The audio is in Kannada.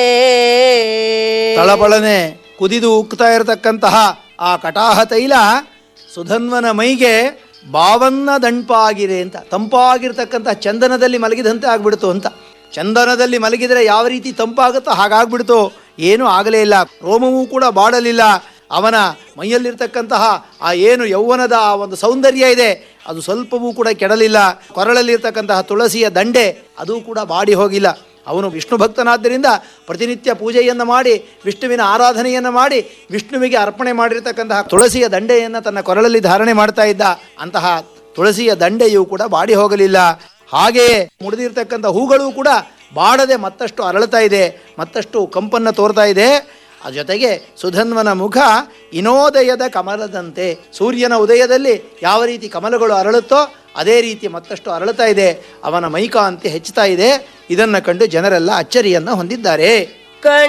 ತಳಬಳನೆ ಕುದಿದು ಉಕ್ತಾ ಇರತಕ್ಕಂತಹ ಆ ಕಟಾಹ ತೈಲ ಸುಧನ್ವನ ಮೈಗೆ ಬಾವನ್ನ ದಂಪಾಗಿರೆ ಅಂತ ತಂಪಾಗಿರ್ತಕ್ಕಂತಹ ಚಂದನದಲ್ಲಿ ಮಲಗಿದಂತೆ ಆಗ್ಬಿಡ್ತು ಅಂತ ಚಂದನದಲ್ಲಿ ಮಲಗಿದರೆ ಯಾವ ರೀತಿ ತಂಪಾಗುತ್ತೋ ಹಾಗಾಗ್ಬಿಡ್ತು ಏನೂ ಆಗಲೇ ಇಲ್ಲ ರೋಮವೂ ಕೂಡ ಬಾಡಲಿಲ್ಲ ಅವನ ಮೈಯಲ್ಲಿರ್ತಕ್ಕಂತಹ ಆ ಏನು ಯೌವನದ ಆ ಒಂದು ಸೌಂದರ್ಯ ಇದೆ ಅದು ಸ್ವಲ್ಪವೂ ಕೂಡ ಕೆಡಲಿಲ್ಲ ಕೊರಳಲ್ಲಿರ್ತಕ್ಕಂತಹ ತುಳಸಿಯ ದಂಡೆ ಅದು ಕೂಡ ಬಾಡಿ ಹೋಗಿಲ್ಲ ಅವನು ವಿಷ್ಣು ಭಕ್ತನಾದ್ದರಿಂದ ಪ್ರತಿನಿತ್ಯ ಪೂಜೆಯನ್ನು ಮಾಡಿ ವಿಷ್ಣುವಿನ ಆರಾಧನೆಯನ್ನು ಮಾಡಿ ವಿಷ್ಣುವಿಗೆ ಅರ್ಪಣೆ ಮಾಡಿರ್ತಕ್ಕಂತಹ ತುಳಸಿಯ ದಂಡೆಯನ್ನು ತನ್ನ ಕೊರಳಲ್ಲಿ ಧಾರಣೆ ಮಾಡ್ತಾ ಇದ್ದ ಅಂತಹ ತುಳಸಿಯ ದಂಡೆಯೂ ಕೂಡ ಬಾಡಿ ಹೋಗಲಿಲ್ಲ ಹಾಗೆಯೇ ಮುಡಿದಿರ್ತಕ್ಕಂಥ ಹೂಗಳು ಕೂಡ ಬಾಡದೆ ಮತ್ತಷ್ಟು ಅರಳುತ್ತಾ ಇದೆ ಮತ್ತಷ್ಟು ಕಂಪನ್ನು ತೋರ್ತಾ ಇದೆ ಆ ಜೊತೆಗೆ ಸುಧನ್ವನ ಮುಖ ಇನೋದಯದ ಕಮಲದಂತೆ ಸೂರ್ಯನ ಉದಯದಲ್ಲಿ ಯಾವ ರೀತಿ ಕಮಲಗಳು ಅರಳುತ್ತೋ ಅದೇ ರೀತಿ ಮತ್ತಷ್ಟು ಅರಳುತ್ತಾ ಇದೆ ಅವನ ಮೈಕಾಂತಿ ಹೆಚ್ಚುತ್ತಾ ಇದೆ ಇದನ್ನು ಕಂಡು ಜನರೆಲ್ಲ ಅಚ್ಚರಿಯನ್ನು ಹೊಂದಿದ್ದಾರೆ ಕಣ್